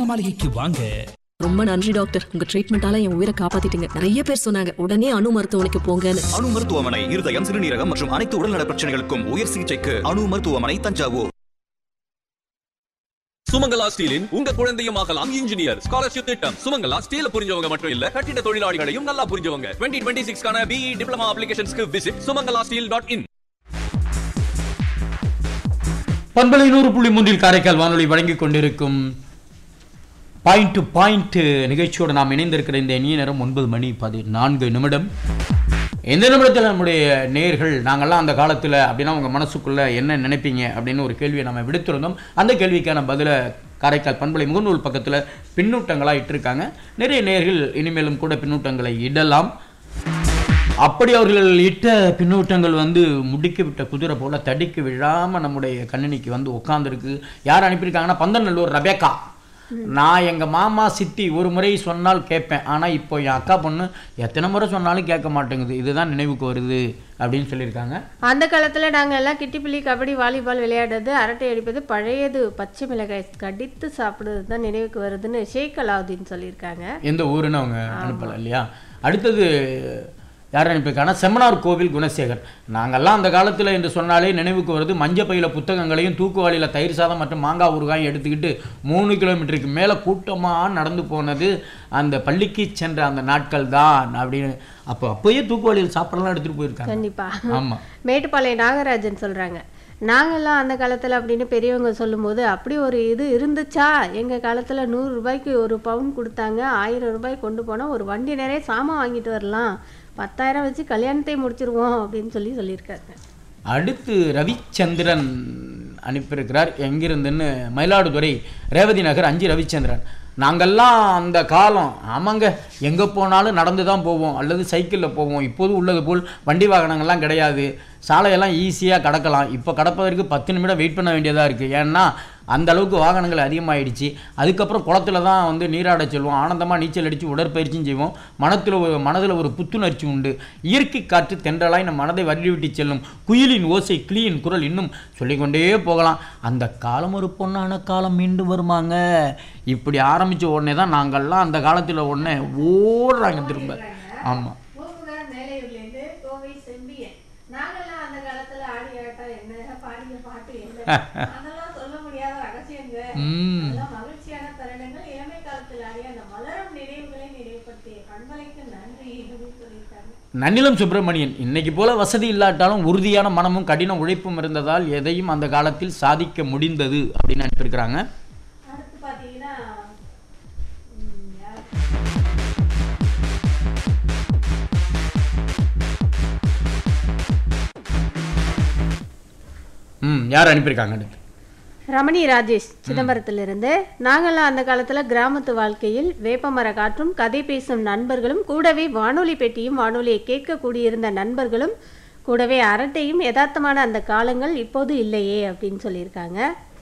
தங்க மாளிகைக்கு வாங்க ரொம்ப நன்றி டாக்டர் உங்க ட்ரீட்மெண்டால என் உயிரை காப்பாத்திட்டீங்க நிறைய பேர் சொன்னாங்க உடனே அணு மருத்துவமனைக்கு போங்கன்னு அணு மருத்துவமனை இருதயம் சிறுநீரகம் மற்றும் அனைத்து உடல்நல பிரச்சனைகளுக்கும் உயர் சிகிச்சைக்கு அணு மருத்துவமனை தஞ்சாவூர் சுமங்கலா ஸ்டீலின் உங்க குழந்தையும் ஆகலாம் இன்ஜினியர் ஸ்காலர்ஷிப் திட்டம் சுமங்கலா ஸ்டீல புரிஞ்சவங்க மட்டும் இல்ல கட்டிட தொழிலாளிகளையும் நல்லா புரிஞ்சவங்க டுவெண்ட்டி டுவெண்ட்டி சிக்ஸ்க்கான பிஇ டிப்ளமா அப்ளிகேஷன்ஸ்க்கு visit Sumangala steel dot in பண்பலை நூறு புள்ளி மூன்றில் காரைக்கால் வானொலி வழங்கிக் கொண்டிருக்கும் பாயிண்ட் டு பாயிண்ட் நிகழ்ச்சியோடு நாம் இணைந்திருக்கிற இந்த இனிய நேரம் ஒன்பது மணி பதினான்கு நிமிடம் எந்த நிமிடத்தில் நம்முடைய நேர்கள் நாங்கள்லாம் அந்த காலத்தில் அப்படின்னா உங்கள் மனசுக்குள்ளே என்ன நினைப்பீங்க அப்படின்னு ஒரு கேள்வியை நம்ம விடுத்திருந்தோம் அந்த கேள்விக்கான பதிலை காரைக்கால் பண்பலை முகநூல் பக்கத்தில் பின்னூட்டங்களாக இட்டிருக்காங்க நிறைய நேர்கள் இனிமேலும் கூட பின்னூட்டங்களை இடலாம் அப்படி அவர்கள் இட்ட பின்னூட்டங்கள் வந்து முடுக்கி விட்ட குதிரை போல தடிக்கு விழாம நம்முடைய கணினிக்கு வந்து உட்காந்துருக்கு யார் அனுப்பியிருக்காங்கன்னா பந்தநல்லூர் ரபேக்கா நான் எங்க மாமா சித்தி ஒரு முறை சொன்னால் கேட்பேன் ஆனா இப்போ என் அக்கா பொண்ணு எத்தனை முறை சொன்னாலும் கேட்க மாட்டேங்குது இதுதான் நினைவுக்கு வருது அப்படின்னு சொல்லியிருக்காங்க அந்த காலத்துல நாங்க எல்லாம் கிட்டிப்புலி கபடி வாலிபால் விளையாடுறது அரட்டை அடிப்பது பழையது பச்சை மிளகாய் கடித்து சாப்பிடுறது தான் நினைவுக்கு வருதுன்னு ஷேக் அலாவுதீன் சொல்லியிருக்காங்க எந்த ஊருன்னு அவங்க அனுப்பல இல்லையா அடுத்தது யார் அனுப்பியிருக்காங்கன்னா செம்மனார் கோவில் குணசேகர் நாங்கெல்லாம் அந்த காலத்தில் என்று சொன்னாலே நினைவுக்கு வருது மஞ்ச பையில புத்தகங்களையும் தூக்குவாளியில் தயிர் சாதம் மற்றும் மாங்காய் ஊறுகாயும் எடுத்துக்கிட்டு மூணு கிலோமீட்டருக்கு மேலே கூட்டமாக நடந்து போனது அந்த பள்ளிக்கு சென்ற அந்த நாட்கள் தான் அப்படின்னு அப்போ அப்போயே தூக்குவாளியில் சாப்பிடலாம் எடுத்துகிட்டு போயிருக்காங்க கண்டிப்பா ஆமாம் மேட்டுப்பாளையம் நாகராஜன் சொல்றாங்க நாங்கெல்லாம் அந்த காலத்துல அப்படின்னு பெரியவங்க சொல்லும்போது அப்படி ஒரு இது இருந்துச்சா எங்க காலத்துல நூறு ரூபாய்க்கு ஒரு பவுன் கொடுத்தாங்க ஆயிரம் ரூபாய் கொண்டு போனா ஒரு வண்டி நிறைய சாமான் வாங்கிட்டு வரலாம் பத்தாயிரம் வச்சு கல்யாணத்தை முடிச்சிருவோம் அப்படின்னு சொல்லி சொல்லியிருக்காங்க அடுத்து ரவிச்சந்திரன் அனுப்பியிருக்கிறார் எங்கிருந்துன்னு மயிலாடுதுறை ரேவதி நகர் அஞ்சு ரவிச்சந்திரன் நாங்கெல்லாம் அந்த காலம் ஆமாங்க எங்கே போனாலும் நடந்து தான் போவோம் அல்லது சைக்கிளில் போவோம் இப்போது உள்ளது போல் வண்டி வாகனங்கள்லாம் கிடையாது சாலையெல்லாம் ஈஸியாக கடக்கலாம் இப்போ கடப்பதற்கு பத்து நிமிடம் வெயிட் பண்ண வேண்டியதாக இருக்குது ஏன்னா அந்த அளவுக்கு வாகனங்கள் அதிகமாகிடுச்சு அதுக்கப்புறம் குளத்துல தான் வந்து நீராட செல்வோம் ஆனந்தமாக நீச்சல் அடித்து உடற்பயிற்சியும் செய்வோம் மனத்தில் ஒரு மனதில் ஒரு புத்துணர்ச்சி உண்டு இயற்கை காற்று தென்றலாய் நம் மனதை வருடிவிட்டு செல்லும் குயிலின் ஓசை கிளியின் குரல் இன்னும் சொல்லிக்கொண்டே போகலாம் அந்த காலம் ஒரு பொண்ணான காலம் மீண்டும் வருமாங்க இப்படி ஆரம்பித்த உடனே தான் நாங்கள்லாம் அந்த காலத்தில் உடனே ஓடுறாங்க திரும்ப ஆமாம் மேலையூர்லேருந்து கோவை செம்பியன் நாங்கெல்லாம் அந்த காலத்துல ஆடி ஆட்டம் என்ன பாடிய பாட்டு என்ன அதெல்லாம் சொல்ல முடியாத ரகசியங்க ம் அதெல்லாம் மகிழ்ச்சியான தருணங்கள் இளமை காலத்தில் ஆடிய அந்த மலரும் நினைவுகளை நினைவுபடுத்திய பண்பலைக்கு நன்றி அப்படின்னு சொல்லியிருக்காங்க நன்னிலம் சுப்பிரமணியன் இன்னைக்கு போல வசதி இல்லாட்டாலும் உறுதியான மனமும் கடின உழைப்பும் இருந்ததால் எதையும் அந்த காலத்தில் சாதிக்க முடிந்தது அப்படின்னு அனுப்பியிருக்கிறாங்க அடுத்து பார்த்தீங்கன்னா ம், யார்? ம் யார் அனுப்பியிருக்காங்க அடுத்து ரமணி ராஜேஷ் சிதம்பரத்திலிருந்து நாங்கெல்லாம் அந்த காலத்துல கிராமத்து வாழ்க்கையில் வேப்பமர காற்றும் கதை பேசும் நண்பர்களும் கூடவே வானொலி பெட்டியும் வானொலியை கேட்க கூடியிருந்த நண்பர்களும் கூடவே அரட்டையும் யதார்த்தமான அந்த காலங்கள் இப்போது இல்லையே அப்படின்னு சொல்லியிருக்காங்க